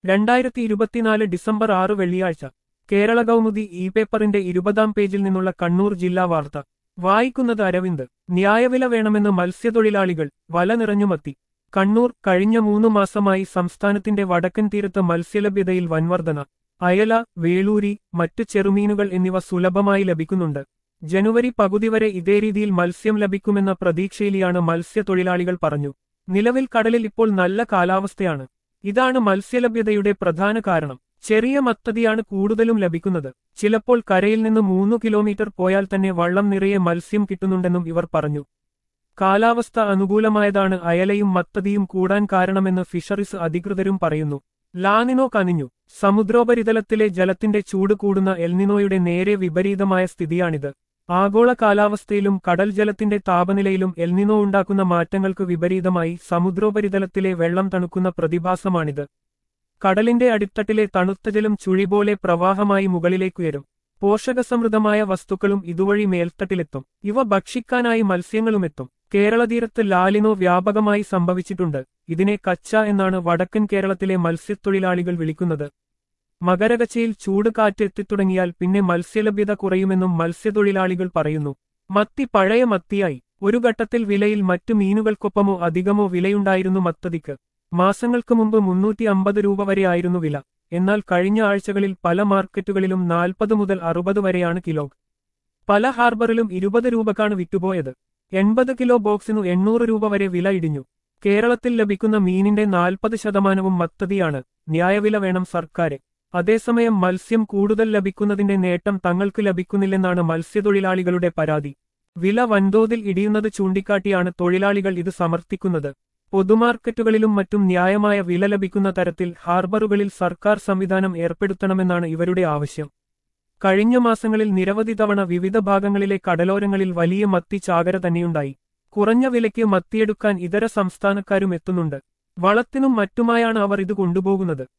രണ്ടായിരത്തി ഇരുപത്തിനാല് ഡിസംബർ ആറ് വെള്ളിയാഴ്ച കേരള കൗമുദി ഇ പേപ്പറിന്റെ ഇരുപതാം പേജിൽ നിന്നുള്ള കണ്ണൂർ ജില്ലാ വാർത്ത വായിക്കുന്നത് അരവിന്ദ് ന്യായവില വേണമെന്ന് മത്സ്യത്തൊഴിലാളികൾ വല നിറഞ്ഞുമത്തി കണ്ണൂർ കഴിഞ്ഞ മൂന്നു മാസമായി സംസ്ഥാനത്തിന്റെ വടക്കൻ തീരത്ത് മത്സ്യലഭ്യതയിൽ വൻവർധന അയല വേളൂരി മറ്റു ചെറുമീനുകൾ എന്നിവ സുലഭമായി ലഭിക്കുന്നുണ്ട് ജനുവരി പകുതി വരെ ഇതേ രീതിയിൽ മത്സ്യം ലഭിക്കുമെന്ന പ്രതീക്ഷയിലാണ് മത്സ്യത്തൊഴിലാളികൾ പറഞ്ഞു നിലവിൽ കടലിൽ ഇപ്പോൾ നല്ല കാലാവസ്ഥയാണ് ഇതാണ് മത്സ്യലഭ്യതയുടെ പ്രധാന കാരണം ചെറിയ മത്തതിയാണ് കൂടുതലും ലഭിക്കുന്നത് ചിലപ്പോൾ കരയിൽ നിന്ന് മൂന്നു കിലോമീറ്റർ പോയാൽ തന്നെ വള്ളം നിറയെ മത്സ്യം കിട്ടുന്നുണ്ടെന്നും ഇവർ പറഞ്ഞു കാലാവസ്ഥ അനുകൂലമായതാണ് അയലയും മത്തതിയും കൂടാൻ കാരണമെന്ന് ഫിഷറീസ് അധികൃതരും പറയുന്നു ലാനിനോ കനിഞ്ഞു സമുദ്രോപരിതലത്തിലെ ജലത്തിന്റെ ചൂട് കൂടുന്ന എൽനിനോയുടെ നേരെ വിപരീതമായ സ്ഥിതിയാണിത് ആഗോള കാലാവസ്ഥയിലും കടൽ ജലത്തിന്റെ താപനിലയിലും എൽനിനോ ഉണ്ടാക്കുന്ന മാറ്റങ്ങൾക്ക് വിപരീതമായി സമുദ്രോപരിതലത്തിലെ വെള്ളം തണുക്കുന്ന പ്രതിഭാസമാണിത് കടലിന്റെ അടിത്തട്ടിലെ തണുത്ത ജലം ചുഴി പോലെ പ്രവാഹമായി മുകളിലേക്കുയരും പോഷകസമൃദ്ധമായ വസ്തുക്കളും ഇതുവഴി മേൽത്തട്ടിലെത്തും ഇവ ഭക്ഷിക്കാനായി മത്സ്യങ്ങളുമെത്തും കേരളതീരത്ത് ലാലിനോ വ്യാപകമായി സംഭവിച്ചിട്ടുണ്ട് ഇതിനെ കച്ച എന്നാണ് വടക്കൻ കേരളത്തിലെ മത്സ്യത്തൊഴിലാളികൾ വിളിക്കുന്നത് മകരകച്ചയിൽ ചൂട് കാറ്റ് എത്തിത്തുടങ്ങിയാൽ പിന്നെ മത്സ്യലഭ്യത കുറയുമെന്നും മത്സ്യത്തൊഴിലാളികൾ പറയുന്നു മത്തി പഴയ മത്തിയായി ഒരു ഘട്ടത്തിൽ വിലയിൽ മറ്റു മീനുകൾക്കൊപ്പമോ അധികമോ വിലയുണ്ടായിരുന്നു മത്തതിക്ക് മാസങ്ങൾക്ക് മുമ്പ് മുന്നൂറ്റി അമ്പത് രൂപ വരെയായിരുന്നു വില എന്നാൽ കഴിഞ്ഞ ആഴ്ചകളിൽ പല മാർക്കറ്റുകളിലും നാൽപ്പത് മുതൽ അറുപത് വരെയാണ് കിലോ പല ഹാർബറിലും ഇരുപത് രൂപക്കാണ് വിറ്റുപോയത് എൺപത് കിലോ ബോക്സിനു എണ്ണൂറ് രൂപ വരെ വില ഇടിഞ്ഞു കേരളത്തിൽ ലഭിക്കുന്ന മീനിന്റെ നാൽപ്പത് ശതമാനവും മത്തതിയാണ് ന്യായവില വേണം സർക്കാരെ അതേസമയം മത്സ്യം കൂടുതൽ ലഭിക്കുന്നതിന്റെ നേട്ടം തങ്ങൾക്ക് ലഭിക്കുന്നില്ലെന്നാണ് മത്സ്യത്തൊഴിലാളികളുടെ പരാതി വില വൻതോതിൽ ഇടിയുന്നത് ചൂണ്ടിക്കാട്ടിയാണ് തൊഴിലാളികൾ ഇത് സമർത്ഥിക്കുന്നത് പൊതുമാർക്കറ്റുകളിലും മറ്റും ന്യായമായ വില ലഭിക്കുന്ന തരത്തിൽ ഹാർബറുകളിൽ സർക്കാർ സംവിധാനം ഏർപ്പെടുത്തണമെന്നാണ് ഇവരുടെ ആവശ്യം കഴിഞ്ഞ മാസങ്ങളിൽ നിരവധി തവണ വിവിധ ഭാഗങ്ങളിലെ കടലോരങ്ങളിൽ വലിയ മത്തി ചാകര തന്നെയുണ്ടായി കുറഞ്ഞ വിലയ്ക്ക് മത്തിയെടുക്കാൻ ഇതര സംസ്ഥാനക്കാരും എത്തുന്നുണ്ട് വളത്തിനും മറ്റുമായാണ് അവർ ഇത് കൊണ്ടുപോകുന്നത്